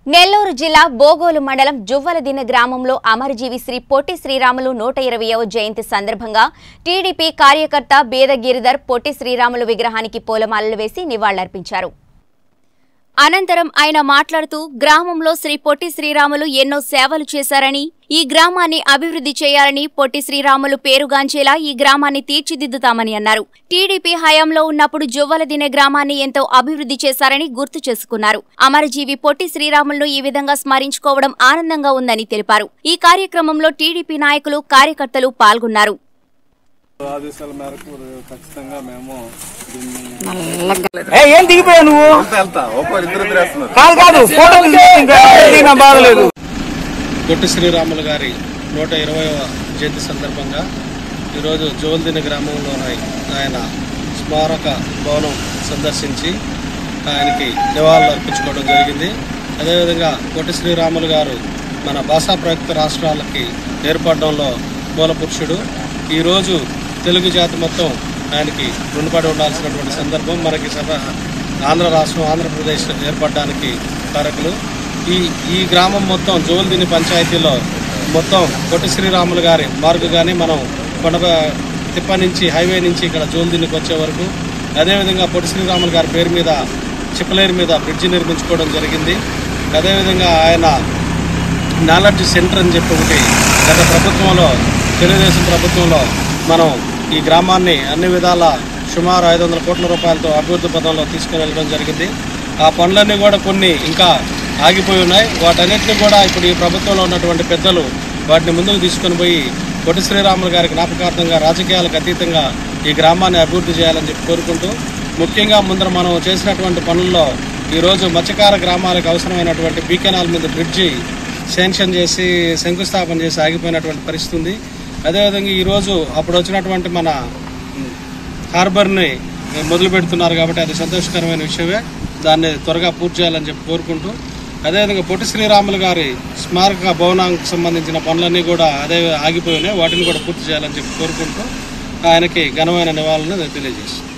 నెల్లూరు జిల్లా బోగోలు మండలం జువ్వలదిన్న గ్రామంలో అమరజీవి శ్రీ పొట్టి శ్రీరాములు నూట ఇరవయవ జయంతి సందర్భంగా టీడీపీ కార్యకర్త బేద గిరిధర్ పొట్టి శ్రీరాములు విగ్రహానికి పూలమాలలు వేసి నివాళులర్పించారు అనంతరం ఆయన మాట్లాడుతూ గ్రామంలో శ్రీ పొట్టి శ్రీరాములు ఎన్నో సేవలు చేశారని ఈ గ్రామాన్ని అభివృద్ధి చేయాలని పొట్టి శ్రీరాములు పేరుగాంచేలా ఈ గ్రామాన్ని తీర్చిదిద్దుతామని అన్నారు టీడీపీ హయాంలో ఉన్నప్పుడు జువ్వలదినె గ్రామాన్ని ఎంతో అభివృద్ధి చేశారని గుర్తు చేసుకున్నారు అమరజీవి పొట్టి శ్రీరాములను ఈ విధంగా స్మరించుకోవడం ఆనందంగా ఉందని తెలిపారు ఈ కార్యక్రమంలో టీడీపీ నాయకులు కార్యకర్తలు పాల్గొన్నారు ఆదేశాల మేరకు ఖచ్చితంగా మేము దీన్ని ఏ, ఏం దిగిపోయావు నువ్వు వెళ్తా వెళ్తా ఒక్కరు ఇద్దరు ఇద్దరు వేస్తున్నారు కాదు కాదు ఫోటో దిగినా బాధ లేదు పొట్టి శ్రీరాములు గారి నూట ఇరవైవ జయంతి సందర్భంగా ఈరోజు జోల్దిన గ్రామంలోని ఆయన స్మారక భవనం సందర్శించి ఆయనకి నివాళులు అర్పించుకోవడం జరిగింది అదేవిధంగా పొట్టి శ్రీరాములు గారు మన భాషా ప్రయుక్త రాష్ట్రాలకి ఏర్పడడంలో మూల పురుషుడు ఈరోజు తెలుగు జాతి మొత్తం ఆయనకి రుణపడి ఉండాల్సినటువంటి సందర్భం మనకి సభ ఆంధ్ర రాష్ట్రం ఆంధ్రప్రదేశ్ ఏర్పడడానికి కారకులు ఈ ఈ గ్రామం మొత్తం జోల్దిని పంచాయతీలో మొత్తం పొట్టి శ్రీరాములు గారి మార్గు కానీ మనం కొండ తిప్ప నుంచి హైవే నుంచి ఇక్కడ జోల్దినికి వచ్చే వరకు అదేవిధంగా పొట్టి శ్రీరాములు గారి పేరు మీద చిప్పలేరు మీద బ్రిడ్జి నిర్మించుకోవడం జరిగింది అదేవిధంగా ఆయన నాలెడ్జ్ సెంటర్ అని చెప్పి ఒకటి గత ప్రభుత్వంలో తెలుగుదేశం ప్రభుత్వంలో మనం ఈ గ్రామాన్ని అన్ని విధాల సుమారు ఐదు వందల కోట్ల రూపాయలతో అభివృద్ధి పదంలో తీసుకుని వెళ్ళడం జరిగింది ఆ పనులన్నీ కూడా కొన్ని ఇంకా ఆగిపోయి ఉన్నాయి వాటన్నిటిని కూడా ఇప్పుడు ఈ ప్రభుత్వంలో ఉన్నటువంటి పెద్దలు వాటిని ముందుకు తీసుకొని పోయి పొట్టి శ్రీరాములు గారి జ్ఞాపకార్థంగా రాజకీయాలకు అతీతంగా ఈ గ్రామాన్ని అభివృద్ధి చేయాలని చెప్పి కోరుకుంటూ ముఖ్యంగా ముందర మనం చేసినటువంటి పనుల్లో ఈరోజు మత్స్యకార గ్రామాలకు అవసరమైనటువంటి బీకెనాల్ మీద బ్రిడ్జి శాంక్షన్ చేసి శంకుస్థాపన చేసి ఆగిపోయినటువంటి పరిస్థితి ఉంది అదేవిధంగా ఈరోజు అప్పుడు వచ్చినటువంటి మన ఉమ్, హార్బర్ని మొదలు పెడుతున్నారు కాబట్టి అది సంతోషకరమైన విషయమే దాన్ని త్వరగా పూర్తి చేయాలని చెప్పి కోరుకుంటూ అదేవిధంగా పొట్టి శ్రీరాములు గారి స్మారక భవనానికి సంబంధించిన పనులన్నీ కూడా అదే ఆగిపోయినాయి వాటిని కూడా పూర్తి చేయాలని చెప్పి కోరుకుంటూ ఆయనకి ఘనమైన నివాళులను తెలియజేస్తాను